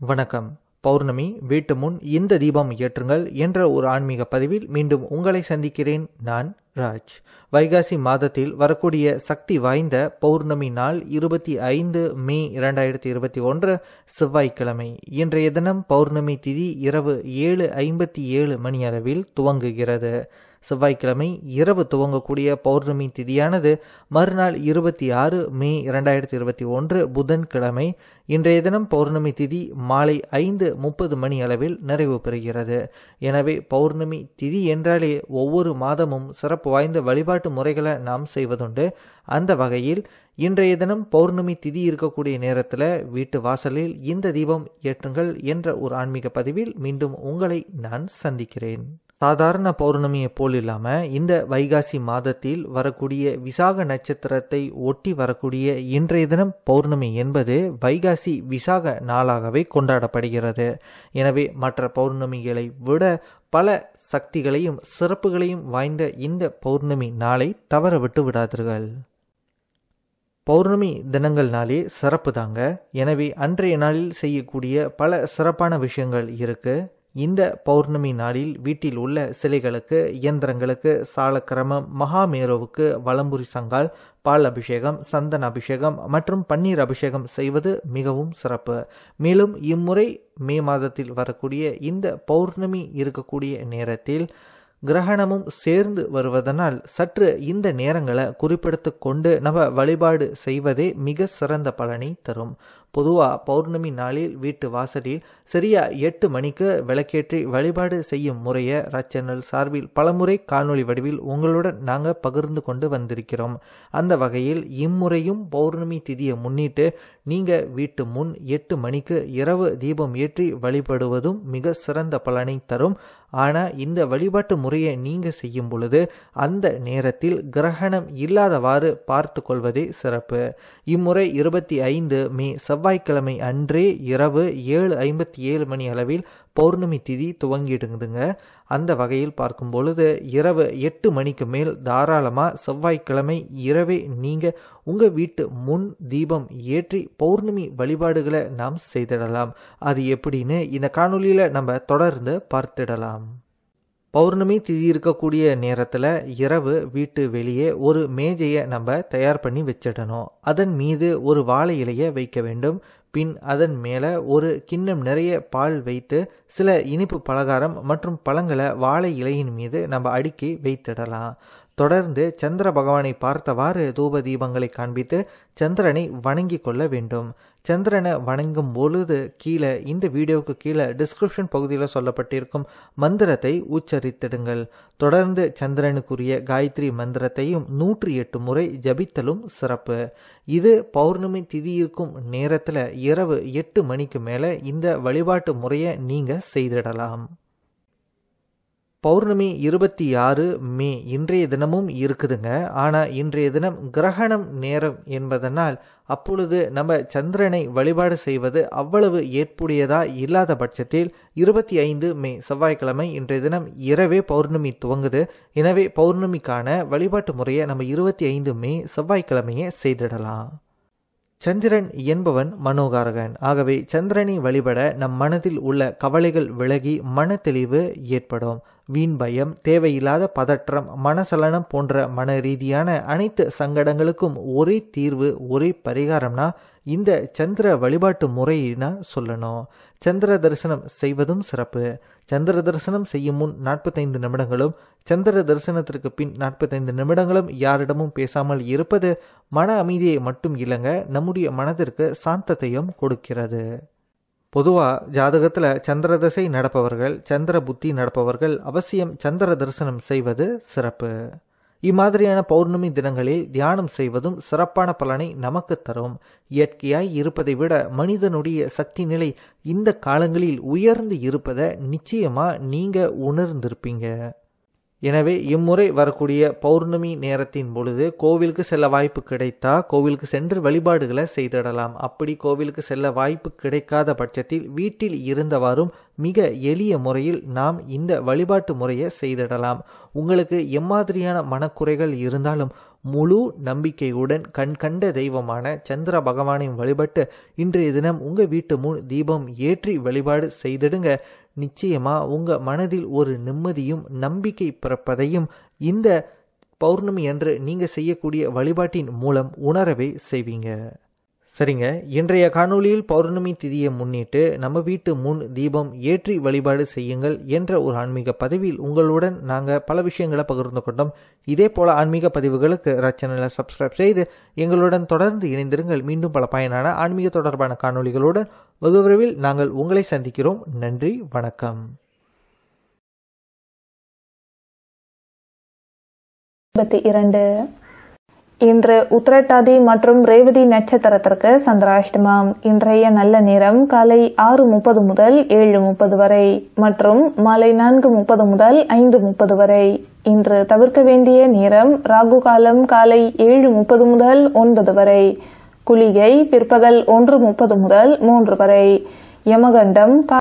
வணக்கம் பௌர்ணமி வீட்டு முன் இந்த தீபம் ஏற்றுங்கள் என்ற ஒரு ஆன்மீக பதிவில் மீண்டும் உங்களை சந்திக்கிறேன் நான் ராஜ் வைகாசி மாதத்தில் வரக்கூடிய சக்தி வாய்ந்த பௌர்ணமி நாள் இருபத்தி ஐந்து மே இரண்டாயிரத்தி இருபத்தி ஒன்று செவ்வாய்க்கிழமை இன்றைய தினம் பௌர்ணமி திதி இரவு ஏழு ஐம்பத்தி ஏழு மணி அளவில் துவங்குகிறது செவ்வாய்க்கிழமை இரவு துவங்கக்கூடிய பௌர்ணமி திதியானது மறுநாள் இருபத்தி ஆறு மே இரண்டாயிரத்தி இருபத்தி ஒன்று புதன்கிழமை இன்றைய தினம் பௌர்ணமி திதி மாலை ஐந்து முப்பது மணி அளவில் நிறைவு பெறுகிறது எனவே பௌர்ணமி திதி என்றாலே ஒவ்வொரு மாதமும் சிறப்பு வாய்ந்த வழிபாட்டு முறைகளை நாம் செய்வதுண்டு அந்த வகையில் இன்றைய தினம் பௌர்ணமி திதி இருக்கக்கூடிய நேரத்தில் வீட்டு வாசலில் இந்த தீபம் ஏற்றுங்கள் என்ற ஒரு ஆன்மீக பதிவில் மீண்டும் உங்களை நான் சந்திக்கிறேன் சாதாரண பௌர்ணமியை போல் இல்லாமல் இந்த வைகாசி மாதத்தில் வரக்கூடிய விசாக நட்சத்திரத்தை ஒட்டி வரக்கூடிய இன்றைய தினம் பௌர்ணமி என்பது வைகாசி விசாக நாளாகவே கொண்டாடப்படுகிறது எனவே மற்ற பௌர்ணமிகளை விட பல சக்திகளையும் சிறப்புகளையும் வாய்ந்த இந்த பௌர்ணமி நாளை தவற விட்டு விடாதீர்கள் பௌர்ணமி தினங்கள்னாலே சிறப்பு தாங்க எனவே அன்றைய நாளில் செய்யக்கூடிய பல சிறப்பான விஷயங்கள் இருக்கு இந்த பௌர்ணமி நாளில் வீட்டில் உள்ள சிலைகளுக்கு இயந்திரங்களுக்கு சாலக்கிரமம் மகாமேரோவுக்கு வலம்புரி சங்கால் பால் அபிஷேகம் சந்தன அபிஷேகம் மற்றும் பன்னீர் அபிஷேகம் செய்வது மிகவும் சிறப்பு மேலும் இம்முறை மே மாதத்தில் வரக்கூடிய இந்த பௌர்ணமி இருக்கக்கூடிய நேரத்தில் கிரகணமும் சேர்ந்து வருவதனால் சற்று இந்த நேரங்களை குறிப்பிடுத்து கொண்டு நம்ம வழிபாடு செய்வதே மிக சிறந்த பலனை தரும் பொதுவாக பௌர்ணமி நாளில் வீட்டு வாசலில் சரியா எட்டு மணிக்கு விளக்கேற்றி வழிபாடு செய்யும் முறையை ரச்சனல் சார்பில் பலமுறை காணொளி வடிவில் உங்களுடன் நாங்கள் பகிர்ந்து கொண்டு வந்திருக்கிறோம் அந்த வகையில் இம்முறையும் பௌர்ணமி திதியை முன்னிட்டு நீங்கள் வீட்டு முன் எட்டு மணிக்கு இரவு தீபம் ஏற்றி வழிபடுவதும் மிக சிறந்த பலனை தரும் ஆனால் இந்த வழிபாட்டு முறையை நீங்கள் செய்யும் பொழுது அந்த நேரத்தில் கிரகணம் இல்லாதவாறு பார்த்து கொள்வதே சிறப்பு இம்முறை இருபத்தி ஐந்து மே செவ்வாய்க்கிழமை அன்றே இரவு ஏழு ஐம்பத்தி ஏழு மணி அளவில் பௌர்ணமி திதி துவங்கிடுங்குதுங்க அந்த வகையில் பார்க்கும் பொழுது இரவு எட்டு மணிக்கு மேல் தாராளமாக செவ்வாய்க்கிழமை இரவே நீங்கள் உங்கள் வீட்டு முன் தீபம் ஏற்றி பௌர்ணமி வழிபாடுகளை நாம் செய்திடலாம் அது எப்படின்னு இந்த காணொலியில் நம்ம தொடர்ந்து பார்த்திடலாம் பௌர்ணமி திதி இருக்கக்கூடிய நேரத்தில் இரவு வீட்டு வெளியே ஒரு மேஜையை நம்ம தயார் பண்ணி வச்சிடணும் அதன் மீது ஒரு வாழை இலையை வைக்க வேண்டும் பின் அதன் மேலே ஒரு கிண்ணம் நிறைய பால் வைத்து சில இனிப்பு பலகாரம் மற்றும் பழங்களை வாழை இலையின் மீது நம்ம அடுக்கி வைத்திடலாம் தொடர்ந்து சந்திர பகவானை பார்த்தவாறு தூப தீபங்களை காண்பித்து சந்திரனை வணங்கி கொள்ள வேண்டும் சந்திரனை வணங்கும் பொழுது கீழே இந்த வீடியோவுக்கு கீழே டிஸ்கிரிப்ஷன் பகுதியில் சொல்லப்பட்டிருக்கும் மந்திரத்தை உச்சரித்திடுங்கள் தொடர்ந்து சந்திரனுக்குரிய காயத்ரி மந்திரத்தையும் நூற்றி எட்டு முறை ஜபித்தலும் சிறப்பு இது பௌர்ணமி திதி இருக்கும் நேரத்தில் இரவு எட்டு மணிக்கு மேலே இந்த வழிபாட்டு முறையை நீங்கள் செய்திடலாம் பௌர்ணமி இருபத்தி ஆறு மே இன்றைய தினமும் இருக்குதுங்க ஆனால் இன்றைய தினம் கிரகணம் நேரம் என்பதனால் அப்பொழுது நம்ம சந்திரனை வழிபாடு செய்வது அவ்வளவு ஏற்புடையதா இல்லாத பட்சத்தில் இருபத்தி ஐந்து மே செவ்வாய்க்கிழமை இன்றைய தினம் இரவே பௌர்ணமி துவங்குது எனவே பௌர்ணமிக்கான வழிபாட்டு முறையை நம்ம இருபத்தி ஐந்து மே செவ்வாய்க்கிழமையே செய்திடலாம் சந்திரன் என்பவன் மனோகாரகன் ஆகவே சந்திரனை வழிபட நம் மனதில் உள்ள கவலைகள் விலகி மன தெளிவு ஏற்படும் வீண் பயம் தேவையில்லாத பதற்றம் மனசலனம் போன்ற மன ரீதியான அனைத்து சங்கடங்களுக்கும் ஒரே தீர்வு ஒரே பரிகாரம்னா இந்த சந்திர வழிபாட்டு முறையினா சொல்லணும் சந்திர தரிசனம் செய்வதும் சிறப்பு சந்திர தரிசனம் செய்யும் முன் நாற்பத்தைந்து நிமிடங்களும் சந்திர தரிசனத்திற்கு பின் நாற்பத்தைந்து நிமிடங்களும் யாரிடமும் பேசாமல் இருப்பது மன அமைதியை மட்டும் இல்லைங்க நம்முடைய மனதிற்கு சாந்தத்தையும் கொடுக்கிறது பொதுவாக ஜாதகத்தில் சந்திர தசை நடப்பவர்கள் சந்திர புத்தி நடப்பவர்கள் அவசியம் சந்திர தரிசனம் செய்வது சிறப்பு இம்மாதிரியான பௌர்ணமி தினங்களில் தியானம் செய்வதும் சிறப்பான பலனை நமக்கு தரும் இயற்கையாய் இருப்பதை விட மனிதனுடைய சக்தி நிலை இந்த காலங்களில் உயர்ந்து இருப்பதை நிச்சயமா நீங்க உணர்ந்திருப்பீங்க எனவே இம்முறை வரக்கூடிய பௌர்ணமி நேரத்தின் பொழுது கோவிலுக்கு செல்ல வாய்ப்பு கிடைத்தா கோவிலுக்கு சென்று வழிபாடுகளை செய்திடலாம் அப்படி கோவிலுக்கு செல்ல வாய்ப்பு கிடைக்காத பட்சத்தில் வீட்டில் இருந்தவாறும் மிக எளிய முறையில் நாம் இந்த வழிபாட்டு முறையை செய்திடலாம் உங்களுக்கு எம்மாதிரியான மனக்குறைகள் இருந்தாலும் முழு நம்பிக்கையுடன் கண் கண்ட தெய்வமான சந்திர பகவானையும் வழிபட்டு இன்றைய தினம் உங்கள் வீட்டு முன் தீபம் ஏற்றி வழிபாடு செய்திடுங்க நிச்சயமா உங்க மனதில் ஒரு நிம்மதியும் நம்பிக்கை பிறப்பதையும் இந்த பௌர்ணமி அன்று நீங்க செய்யக்கூடிய வழிபாட்டின் மூலம் உணரவே செய்வீங்க சரிங்க இன்றைய காணொளியில் பௌர்ணமி திதியை முன்னிட்டு நம்ம வீட்டு முன் தீபம் ஏற்றி வழிபாடு செய்யுங்கள் என்ற ஒரு ஆன்மீக பதிவில் உங்களுடன் நாங்கள் பல விஷயங்களை பகிர்ந்து கொண்டோம் இதே போல ஆன்மீக பதிவுகளுக்கு ரச்சனையில சப்ஸ்கிரைப் செய்து எங்களுடன் தொடர்ந்து இணைந்திருங்கள் மீண்டும் பல பயனான ஆன்மீக தொடர்பான காணொளிகளுடன் வெகு விரைவில் நாங்கள் உங்களை சந்திக்கிறோம் நன்றி வணக்கம் இருபத்தி இரண்டு இன்று உத்திரட்டாதி மற்றும் ரேவதி நட்சத்திரத்திற்கு சந்திராஷ்டமம் இன்றைய நல்ல நேரம் காலை ஆறு முப்பது முதல் ஏழு முப்பது வரை மற்றும் மாலை நான்கு முப்பது முதல் ஐந்து முப்பது வரை இன்று தவிர்க்க வேண்டிய நேரம் ராகு காலம் காலை ஏழு முப்பது முதல் ஒன்பது வரை குளிகை பிற்பகல் ஒன்று முப்பது முதல் மூன்று வரை யமகண்டம்